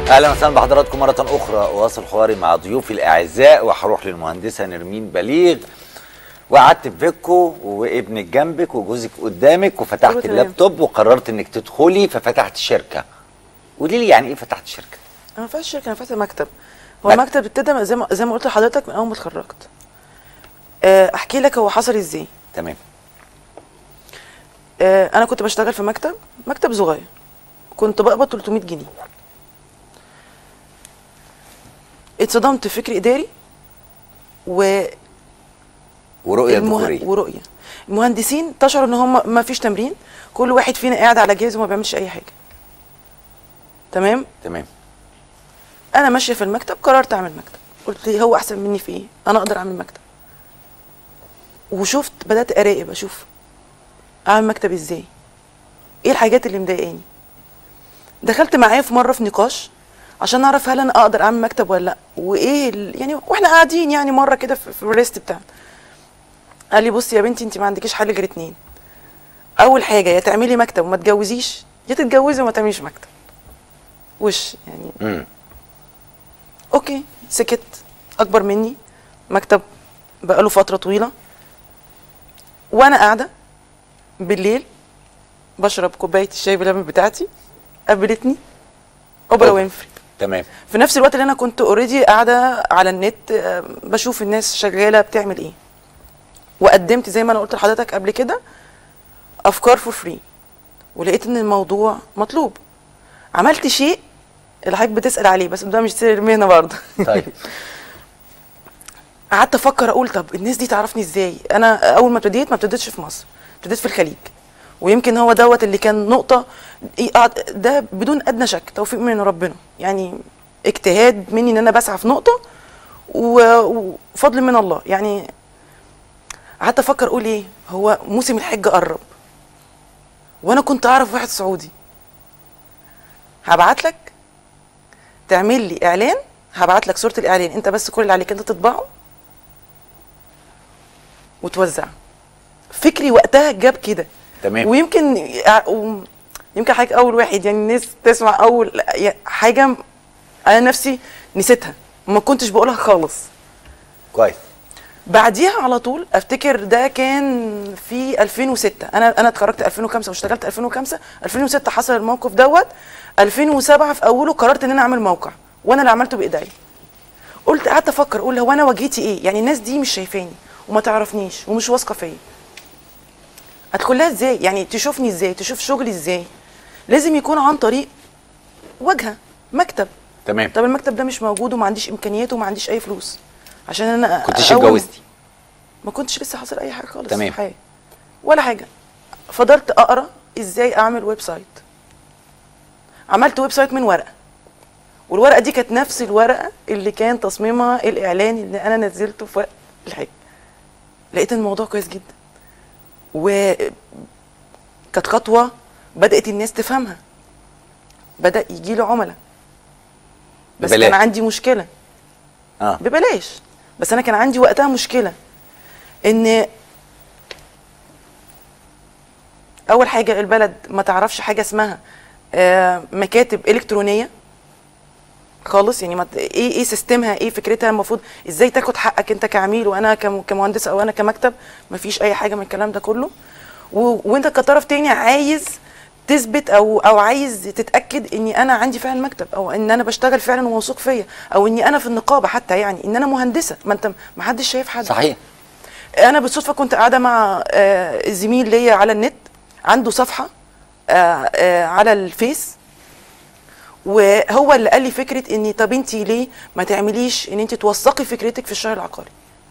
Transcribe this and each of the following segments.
اهلا وسهلا بحضراتكم مره اخرى اواصل حواري مع ضيوفي الاعزاء وهروح للمهندسه نرمين بليغ وقعدت في فيكو وابنك جنبك وجوزك قدامك كله وفتحت تمام. اللابتوب وقررت انك تدخلي ففتحت شركه قولي لي يعني ايه فتحت شركه انا ما فاتح شركه انا فاتح مكتب هو مك- المكتب ابتدى زي ما زي ما قلت لحضرتك من اول ما اتخرجت آه، احكي لك هو حصل ازاي تمام آه، انا كنت بشتغل في مكتب مكتب صغير كنت بقبض 300 جنيه اتصدمت في فكر اداري و ورؤيه المه... ذكوريه ورؤيه المهندسين انتشروا ان هم ما فيش تمرين كل واحد فينا قاعد على جهاز وما بيعملش اي حاجه تمام تمام انا ماشيه في المكتب قررت اعمل مكتب قلت لي هو احسن مني في ايه انا اقدر اعمل مكتب وشفت بدات اراقب اشوف اعمل مكتب ازاي ايه الحاجات اللي مضايقاني دخلت معاه في مره في نقاش عشان اعرف هل انا اقدر اعمل مكتب ولا لا وايه ال... يعني واحنا قاعدين يعني مره كده في, في الريست بتاعنا قال لي بصي يا بنتي انت ما عندكيش حل غير اتنين اول حاجه يا تعملي مكتب وما تجوزيش يا تتجوزي وما تعمليش مكتب وش يعني امم اوكي سكت اكبر مني مكتب بقاله فتره طويله وانا قاعده بالليل بشرب كوبايه الشاي بلبن بتاعتي قابلتني اوبرا أوبرا. وينفري تمام في نفس الوقت اللي انا كنت اوريدي قاعده على النت آه، بشوف الناس شغاله بتعمل ايه وقدمت زي ما انا قلت لحضرتك قبل كده افكار فور فري ولقيت ان الموضوع مطلوب عملت شيء اللي حضرتك بتسال عليه بس ده مش سر المهنه برضه طيب قعدت افكر اقول طب الناس دي تعرفني ازاي انا اول ما ابتديت ما ابتديتش في مصر ابتديت في الخليج ويمكن هو دوت اللي كان نقطه إيه، قعد- ده بدون ادنى شك توفيق من ربنا يعني اجتهاد مني ان انا بسعى في نقطه و- وفضل من الله يعني قعدت افكر اقول ايه هو موسم الحج قرب وانا كنت اعرف واحد سعودي هبعت لك تعمل لي اعلان هبعت لك صوره الاعلان انت بس كل اللي عليك انت تطبعه وتوزع فكري وقتها جاب كده تمام. ويمكن و- يمكن حضرتك اول واحد يعني الناس تسمع اول حاجه انا نفسي نسيتها ما كنتش بقولها خالص كويس بعديها على طول افتكر ده كان في 2006 انا انا اتخرجت 2005 واشتغلت 2005 2006 حصل الموقف دوت 2007 في اوله قررت ان انا اعمل موقع وانا اللي عملته بايديا قلت قعدت افكر اقول هو انا واجهتي ايه يعني الناس دي مش شايفاني وما تعرفنيش ومش واثقه فيا ادخل لها ازاي يعني تشوفني ازاي تشوف شغلي ازاي لازم يكون عن طريق واجهه مكتب تمام طب المكتب ده مش موجود وما عنديش امكانيات وما عنديش اي فلوس عشان انا كنتش أول- اتجوزتي ما كنتش لسه حاصل اي حاجه خالص تمام. في حياتي ولا حاجه فضلت اقرا ازاي اعمل ويب سايت عملت ويب سايت من ورقه والورقه دي كانت نفس الورقه اللي كان تصميمها الاعلان اللي انا نزلته في وقت الحج لقيت الموضوع كويس جدا و كانت خطوه بدات الناس تفهمها بدا يجي له عملاء بس ببلاش. كان عندي مشكله اه ببلاش بس انا كان عندي وقتها مشكله ان اول حاجه البلد ما تعرفش حاجه اسمها آه، مكاتب الكترونيه خالص يعني ما ت- ايه ايه سيستمها ايه فكرتها المفروض ازاي تاخد حقك انت كعميل وانا كم- كمهندس او انا كمكتب ما فيش اي حاجه من الكلام ده كله و... وانت كطرف تاني عايز تثبت او او عايز تتاكد اني انا عندي فعلا مكتب او ان انا بشتغل فعلا وموثوق فيا او اني انا في النقابه حتى يعني ان انا مهندسه ما انت ما حدش شايف حد صحيح انا بالصدفه كنت قاعده مع آه، زميل ليا على النت عنده صفحه آه، آه، على الفيس وهو اللي قال لي فكره اني طب انت ليه ما تعمليش ان انت توثقي فكرتك في الشهر العقاري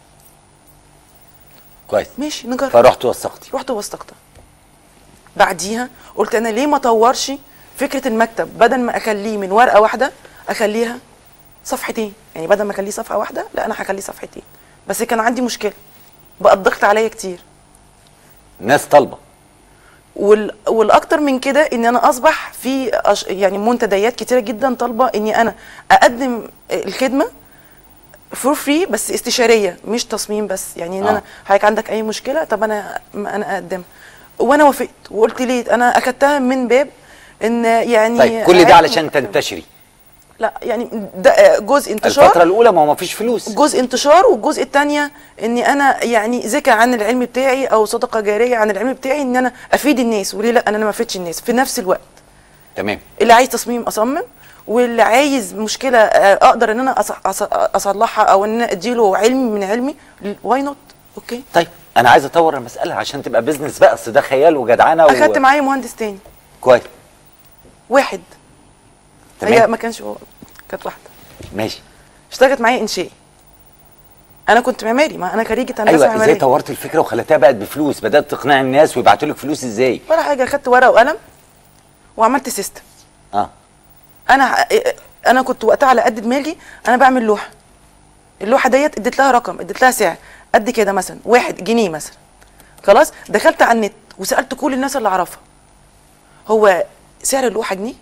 كويس ماشي نجرب فرحت وثقتي رحت وثقتها بعديها قلت انا ليه ما اطورش فكره المكتب بدل ما اخليه من ورقه واحده اخليها صفحتين يعني بدل ما اخليه صفحه واحده لا انا هخليه صفحتين بس كان عندي مشكله بقى الضغط عليا كتير ناس طالبه وال... والاكتر من كده ان انا اصبح في أش... يعني منتديات كتيره جدا طالبه اني انا اقدم الخدمه فور فري بس استشاريه مش تصميم بس يعني ان آه. انا حضرتك عندك اي مشكله طب انا ما انا اقدمها وانا وافقت وقلت ليه انا اخدتها من باب ان يعني طيب كل ده عادي علشان ممكن. تنتشري لا يعني ده آه، جزء انتشار الفتره الاولى ما هو ما فيش فلوس جزء انتشار والجزء الثانيه اني انا يعني ذكى عن العلم بتاعي او صدقه جاريه عن العلم بتاعي ان انا افيد الناس وليه لا انا ما افيدش الناس في نفس الوقت تمام اللي عايز تصميم اصمم واللي عايز مشكله آه، اقدر ان انا أص- أص- اصلحها او ان انا اديله علم من علمي واي نوت اوكي طيب انا عايز اطور المساله عشان تبقى بيزنس بقى اصل ده خيال وجدعنه و... اخدت معايا مهندس تاني كويس واحد تمام. هي ما كانش هو كانت واحده ماشي اشتغلت معايا انشائي انا كنت معماري ما انا خريجه هندسه ايوه معماريه ازاي طورت الفكره وخلتها بقت بفلوس بدات تقنع الناس ويبعتوا لك فلوس ازاي ولا حاجه خدت ورقه وقلم وعملت سيستم اه انا انا كنت وقتها على قد دماغي انا بعمل لوحه اللوحه ديت اديت لها رقم اديت لها سعر قد كده مثلا واحد جنيه مثلا خلاص دخلت على النت وسالت كل الناس اللي اعرفها هو سعر اللوحه جنيه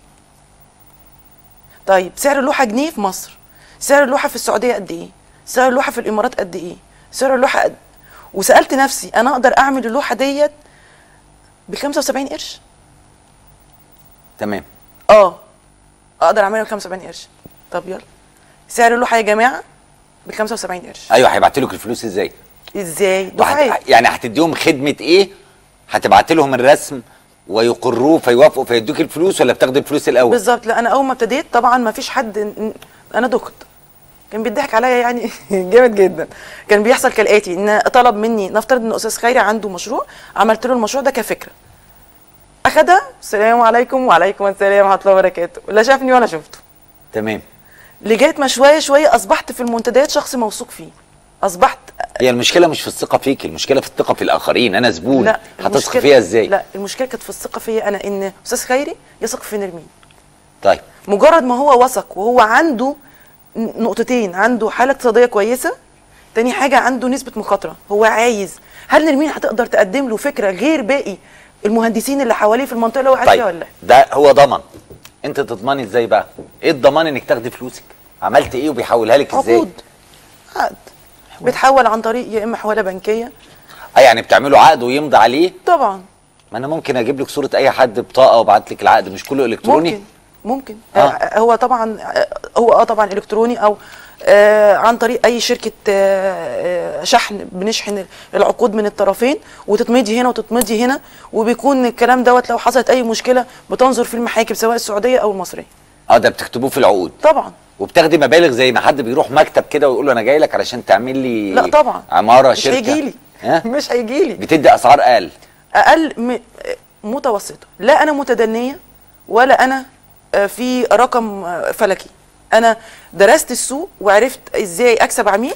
طيب سعر اللوحه جنيه في مصر سعر اللوحه في السعوديه قد ايه سعر اللوحه في الامارات قد ايه سعر اللوحه قد وسالت نفسي انا اقدر اعمل اللوحه ديت ب 75 قرش تمام اه اقدر اعملها ب 75 قرش طب يلا سعر اللوحه يا جماعه ب 75 قرش ايوه هيبعتوا لك الفلوس ازاي ازاي وهت... دفعات يعني هتديهم خدمه ايه هتبعت لهم الرسم ويقروه فيوافقوا فيدوك الفلوس ولا بتاخد الفلوس الاول بالظبط لا انا اول ما ابتديت طبعا ما فيش حد ن- انا دخت كان بيضحك عليا يعني جامد جدا كان بيحصل كالاتي ان طلب مني نفترض ان استاذ خيري عنده مشروع عملت له المشروع ده كفكره اخدها السلام عليكم وعليكم السلام ورحمه الله وبركاته لا شافني ولا شفته تمام لغايه ما شويه شويه اصبحت في المنتديات شخص موثوق فيه اصبحت هي المشكله مش في الثقه فيك المشكله في الثقه في الاخرين انا زبون لا هتثق المشكلة- فيها ازاي لا المشكله كانت في الثقه فيا انا ان استاذ خيري يثق في نرمين طيب مجرد ما هو وثق وهو عنده ن- نقطتين عنده حاله اقتصاديه كويسه تاني حاجه عنده نسبه مخاطره هو عايز هل نرمين هتقدر تقدم له فكره غير باقي المهندسين اللي حواليه في المنطقه اللي هو قاعد فيها ولا طيب لا ده هو ضمن انت تضمني ازاي بقى ايه الضمان انك تاخدي فلوسك عملت ايه وبيحولها لك ازاي عقود عقد بتحول عن طريق يا اما حواله بنكيه اه يعني بتعملوا عقد ويمضي عليه طبعا ما انا ممكن اجيب لك صوره اي حد بطاقه وابعت لك العقد مش كله الكتروني ممكن ممكن آه. آه. هو طبعا آه، هو اه طبعا الكتروني او آه عن طريق اي شركه آه آه، شحن بنشحن العقود من الطرفين وتتمضي هنا وتتمضي هنا وبيكون الكلام دوت لو حصلت اي مشكله بتنظر في المحاكم سواء السعوديه او المصريه اه ده بتكتبوه في العقود طبعا وبتاخدي مبالغ زي ما حد بيروح مكتب كده ويقول له انا جاي لك علشان تعمل لي لا طبعا عماره مش شركه هيجي لي ها مش هيجي لي بتدي اسعار اقل اقل م... متوسطه لا انا متدنيه ولا انا آه، في رقم آه، فلكي انا درست السوق وعرفت ازاي اكسب عميل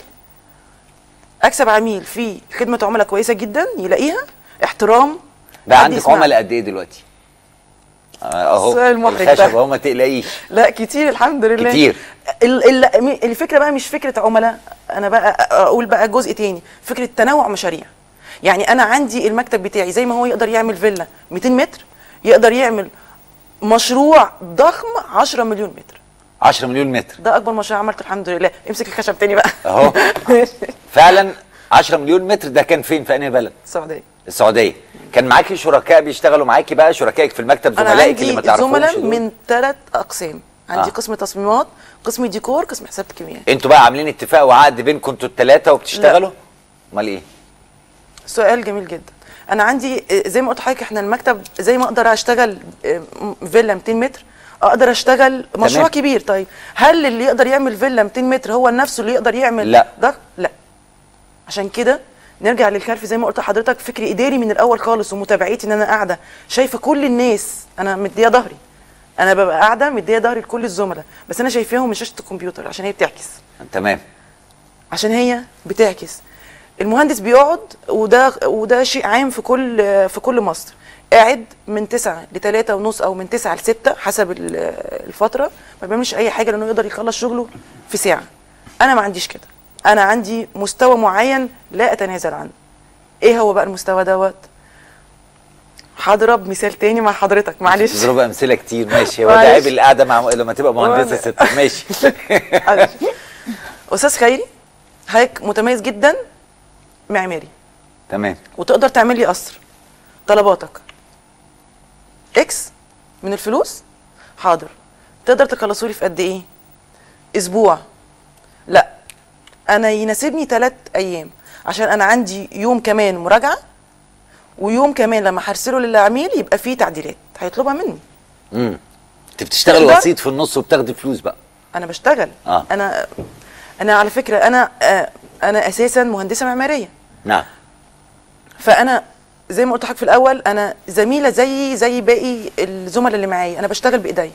اكسب عميل في خدمه عملاء كويسه جدا يلاقيها احترام بقى حد عندك يسمع. عملاء قد ايه دلوقتي آه، اهو السؤال المحرج ده. الخشب اهو ما تقلقيش لا كتير الحمد لله كتير. ال ال م- الفكره بقى مش فكره عملاء انا بقى اقول بقى جزء تاني فكره تنوع مشاريع يعني انا عندي المكتب بتاعي زي ما هو يقدر يعمل فيلا 200 متر يقدر يعمل مشروع ضخم 10 مليون متر 10 مليون متر ده اكبر مشروع عملته الحمد لله امسك الخشب تاني بقى اهو فعلا 10 مليون متر ده كان فين في انهي بلد السعوديه السعوديه كان معاكي شركاء بيشتغلوا معاكي بقى شركائك في المكتب انا زملائك اللي ما عندي تعرفوش زملاء دول؟ من ثلاث اقسام عندي آه. قسم تصميمات قسم ديكور قسم حساب كيميائي انتوا بقى عاملين اتفاق وعقد بينكم انتوا الثلاثه وبتشتغلوا امال ايه سؤال جميل جدا انا عندي آه، زي ما قلت لحضرتك احنا المكتب زي ما اقدر اشتغل آه، م- فيلا 200 متر اقدر اشتغل مشروع تمام. كبير طيب هل اللي يقدر يعمل فيلا 200 متر هو نفسه اللي يقدر يعمل لا. ده لا عشان كده نرجع للخلف زي ما قلت لحضرتك فكري اداري من الاول خالص ومتابعتي ان انا قاعده شايفه كل الناس انا مديه ظهري انا ببقى قاعده مديه ظهري لكل الزملاء بس انا شايفاهم من شاشه الكمبيوتر عشان هي بتعكس تمام عشان هي بتعكس المهندس بيقعد وده وده شيء عام في كل في كل مصر قاعد من تسعة لتلاتة ونص او من تسعة لستة حسب ال- الفترة ما بيعملش اي حاجة لانه يقدر يخلص شغله في ساعة انا ما عنديش كده انا عندي مستوى معين لا اتنازل عنه ايه هو بقى المستوى دوت هضرب مثال تاني مع حضرتك معلش تضرب امثله كتير ماشي هو ده معلش. عيب القعده مع لما تبقى مهندسه ست ماشي معلش. استاذ خيري حضرتك متميز جدا معماري تمام وتقدر تعمل لي قصر طلباتك اكس من الفلوس حاضر تقدر تخلصوا لي في قد ايه اسبوع لا انا يناسبني ثلاث ايام عشان انا عندي يوم كمان مراجعه ويوم كمان لما هرسله للعميل يبقى فيه تعديلات هيطلبها مني امم انت بتشتغل تقدر؟ وسيط في النص وبتاخدي فلوس بقى انا بشتغل آه. انا انا على فكره انا آه، انا اساسا مهندسه معماريه نعم فانا زي ما قلت لحضرتك في الاول انا زميله زي زي باقي الزملاء اللي معايا انا بشتغل بايديا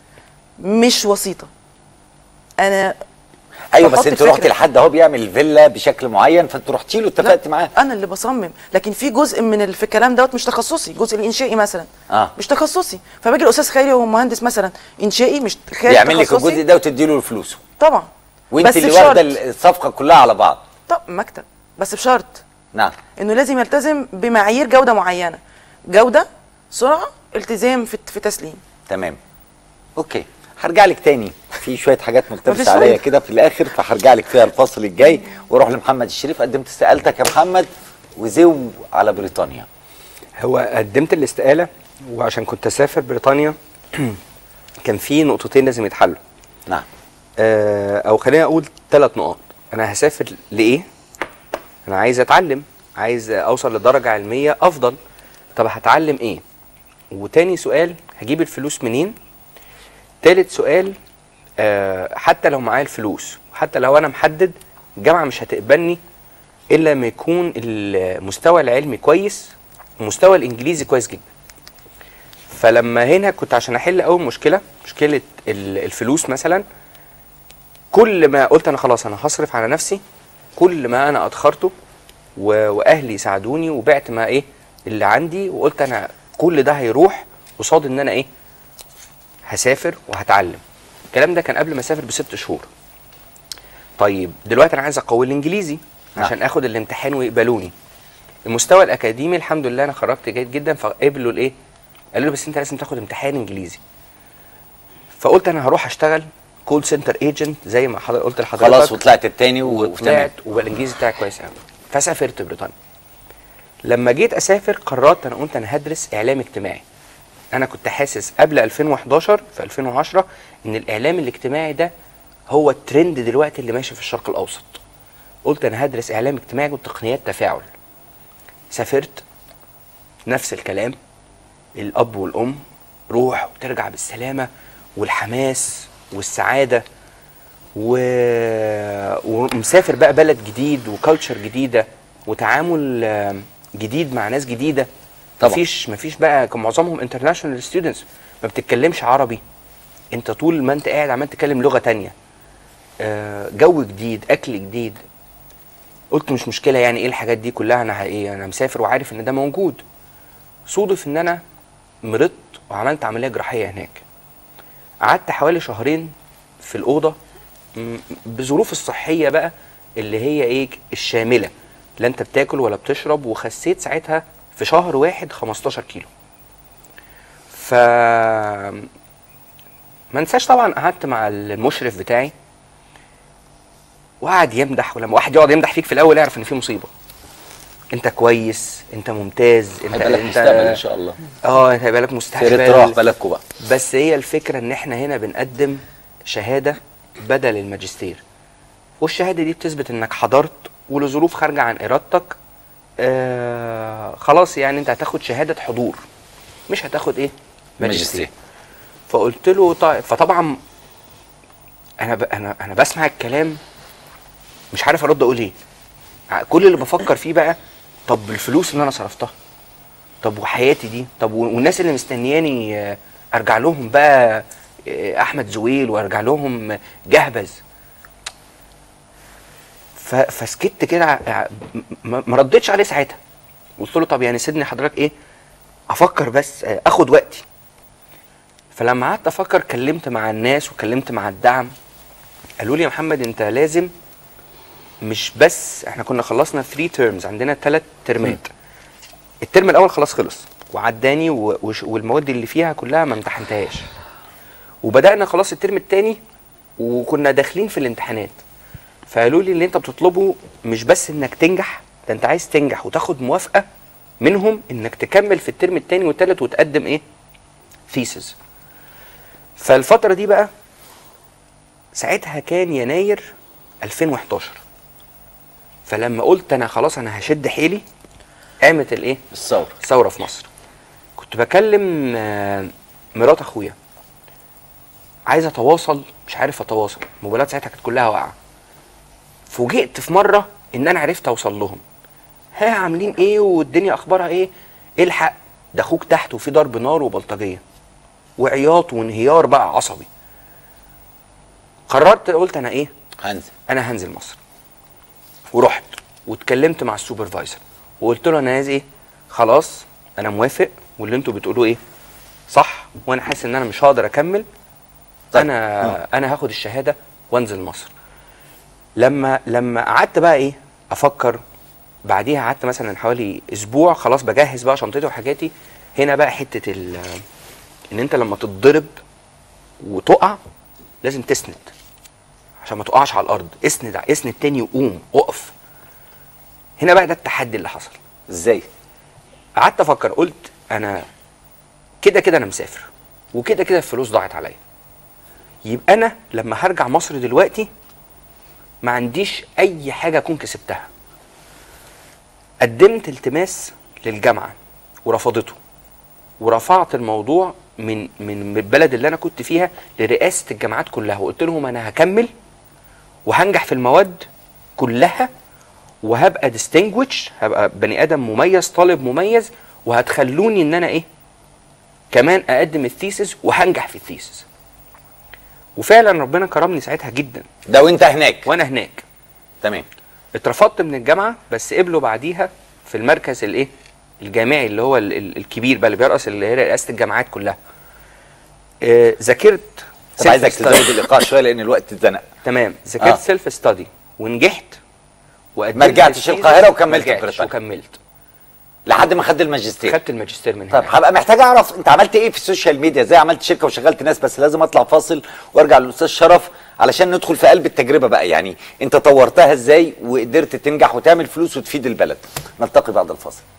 مش وسيطه انا ايوه بس بحط انت فكرة. رحت لحد اهو بيعمل الفيلا بشكل معين فانت رحتي له اتفقت معاه انا اللي بصمم لكن في جزء من ال- في الكلام دوت مش تخصصي جزء الانشائي مثلا آه. مش تخصصي فباجي الاستاذ خيري هو مهندس مثلا انشائي مش خارج بيعمل لك تخصصي. الجزء ده وتدي له فلوسه طبعا وانت بس اللي بشرط. واخده الصفقه كلها على بعض طب مكتب بس بشرط نعم انه لازم يلتزم بمعايير جوده معينه جوده سرعه التزام في في تسليم تمام اوكي هرجع لك تاني في شويه حاجات مفيش ملتبسه عليا فايدة. كده في الاخر فهرجع لك فيها الفصل الجاي واروح لمحمد الشريف قدمت استقالتك يا محمد وزو على بريطانيا هو قدمت الاستقاله وعشان كنت اسافر بريطانيا كان في نقطتين لازم يتحلوا نعم آه، او خلينا اقول ثلاث نقط انا هسافر لايه انا عايز اتعلم عايز اوصل لدرجه علميه افضل طب هتعلم ايه وتاني سؤال هجيب الفلوس منين تالت سؤال آه حتى لو معايا الفلوس حتى لو انا محدد الجامعه مش هتقبلني الا لما يكون المستوى العلمي كويس ومستوى الانجليزي كويس جدا فلما هنا كنت عشان احل اول مشكله مشكله ال- الفلوس مثلا كل ما قلت انا خلاص انا هصرف على نفسي كل ما انا ادخرته و- واهلي ساعدوني وبعت ما ايه اللي عندي وقلت انا كل ده هيروح قصاد ان انا ايه هسافر وهتعلم الكلام ده كان قبل ما اسافر بست شهور طيب دلوقتي انا عايز اقوي الانجليزي نعم. عشان اخد الامتحان ويقبلوني المستوى الاكاديمي الحمد لله انا خرجت جيد جدا فقبلوا الايه قالوا لي بس انت لازم تاخد امتحان انجليزي فقلت انا هروح اشتغل كول سنتر ايجنت زي ما حضرتك قلت لحضرتك خلاص وطلعت التاني و- وتمام وطلعت وبقى الانجليزي بتاعي كويس قوي فسافرت بريطانيا لما جيت اسافر قررت انا قلت انا هدرس اعلام اجتماعي انا كنت حاسس قبل 2011 في 2010 ان الاعلام الاجتماعي ده هو الترند دلوقتي اللي ماشي في الشرق الاوسط قلت انا هدرس اعلام اجتماعي وتقنيات تفاعل سافرت نفس الكلام الاب والام روح وترجع بالسلامه والحماس والسعاده و... ومسافر بقى بلد جديد وكالتشر جديده وتعامل آم، جديد مع ناس جديده طبعا. مفيش مفيش بقى كان معظمهم انترناشونال ستودنتس ما بتتكلمش عربي انت طول ما انت قاعد عمال تتكلم لغه تانية آه، جو جديد اكل جديد قلت مش مشكله يعني ايه الحاجات دي كلها انا ه- ايه انا مسافر وعارف ان ده موجود صودف ان انا مرضت وعملت عمليه جراحيه هناك قعدت حوالي شهرين في الاوضه م- بظروف الصحيه بقى اللي هي ايه الشامله لا انت بتاكل ولا بتشرب وخسيت ساعتها في شهر واحد 15 كيلو ف ما انساش طبعا قعدت مع المشرف بتاعي وقعد يمدح ولما واحد يقعد يمدح فيك في الاول اعرف ان في مصيبه انت كويس انت ممتاز انت هيبقى لك انت مستقبل ان شاء الله اه انت هيبقى لك في مستقبل رتراح بالكوا بقى بس هي الفكره ان احنا هنا بنقدم شهاده بدل الماجستير والشهاده دي بتثبت انك حضرت ولظروف خارجه عن ارادتك آه خلاص يعني انت هتاخد شهاده حضور مش هتاخد ايه ماجستير. فقلت له طيب فطبعا انا ب... انا انا بسمع الكلام مش عارف ارد اقول ايه ع- كل اللي بفكر فيه بقى طب الفلوس اللي انا صرفتها طب وحياتي دي طب و- والناس اللي مستنياني آه، ارجع لهم بقى آه، احمد زويل وارجع لهم جهبذ ف- فسكت كده ع- ع- م- م- ما ردتش عليه ساعتها قلت له طب يعني سيبني حضرتك ايه افكر بس آه، اخد وقتي فلما قعدت افكر كلمت مع الناس وكلمت مع الدعم قالوا لي يا محمد انت لازم مش بس احنا كنا خلصنا 3 تيرمز عندنا ثلاث ترمات الترم الاول خلاص خلص وعداني و- وش- والمواد اللي فيها كلها ما امتحنتهاش وبدانا خلاص الترم الثاني وكنا داخلين في الامتحانات فقالوا لي اللي انت بتطلبه مش بس انك تنجح ده انت عايز تنجح وتاخد موافقه منهم انك تكمل في الترم الثاني والثالث وتقدم ايه ثيسز فالفتره دي بقى ساعتها كان يناير 2011 فلما قلت انا خلاص انا هشد حيلي قامت الايه الثوره ثوره في مصر كنت بكلم آه، مرات اخويا عايز اتواصل مش عارف اتواصل الموبايلات ساعتها كانت كلها واقعه فوجئت في مره ان انا عرفت اوصل لهم ها عاملين ايه والدنيا اخبارها ايه الحق ده اخوك تحت وفي ضرب نار وبلطجيه وعياط وانهيار بقى عصبي قررت قلت انا ايه هنزل انا هنزل مصر ورحت واتكلمت مع السوبرفايزر وقلت له انا عايز ايه خلاص انا موافق واللي انتوا بتقولوه ايه صح وانا حاسس ان انا مش هقدر اكمل طيب. انا انا هاخد الشهاده وانزل مصر لما لما قعدت بقى ايه افكر بعديها قعدت مثلا حوالي اسبوع خلاص بجهز بقى شنطتي وحاجاتي هنا بقى حته ال ان انت لما تتضرب وتقع لازم تسند عشان ما تقعش على الارض اسند اسند تاني وقوم اقف هنا بقى ده التحدي اللي حصل ازاي قعدت افكر قلت انا كده كده انا مسافر وكده كده الفلوس ضاعت عليا يبقى انا لما هرجع مصر دلوقتي ما عنديش اي حاجه اكون كسبتها قدمت التماس للجامعه ورفضته ورفعت الموضوع من من من البلد اللي انا كنت فيها لرئاسه الجامعات كلها وقلت لهم انا هكمل وهنجح في المواد كلها وهبقى ديستنجوش هبقى بني ادم مميز طالب مميز وهتخلوني ان انا ايه كمان اقدم الثيسس وهنجح في الثيسس وفعلا ربنا كرمني ساعتها جدا ده وانت هناك وانا هناك تمام اترفضت من الجامعه بس قبلوا بعديها في المركز الايه الجامعي اللي هو ال- ال- الكبير بقى اللي بيرأس اللي هي رئاسه الجامعات كلها آه، ذاكرت طب عايزك self-study. تزود اللقاء شويه لان الوقت اتزنق تمام ذاكرت آه. سيلف ستادي ونجحت وقدمت ما رجعتش الثيسس، القاهرة وكملت ما في رجعتش بريطانيا. وكملت لحد ما خد الماجستير خدت الماجستير من طب هناك هبقى محتاج اعرف انت عملت ايه في السوشيال ميديا ازاي عملت شركه وشغلت ناس بس لازم اطلع فاصل وارجع للاستاذ شرف علشان ندخل في قلب التجربه بقى يعني انت طورتها ازاي وقدرت تنجح وتعمل فلوس وتفيد البلد نلتقي بعد الفاصل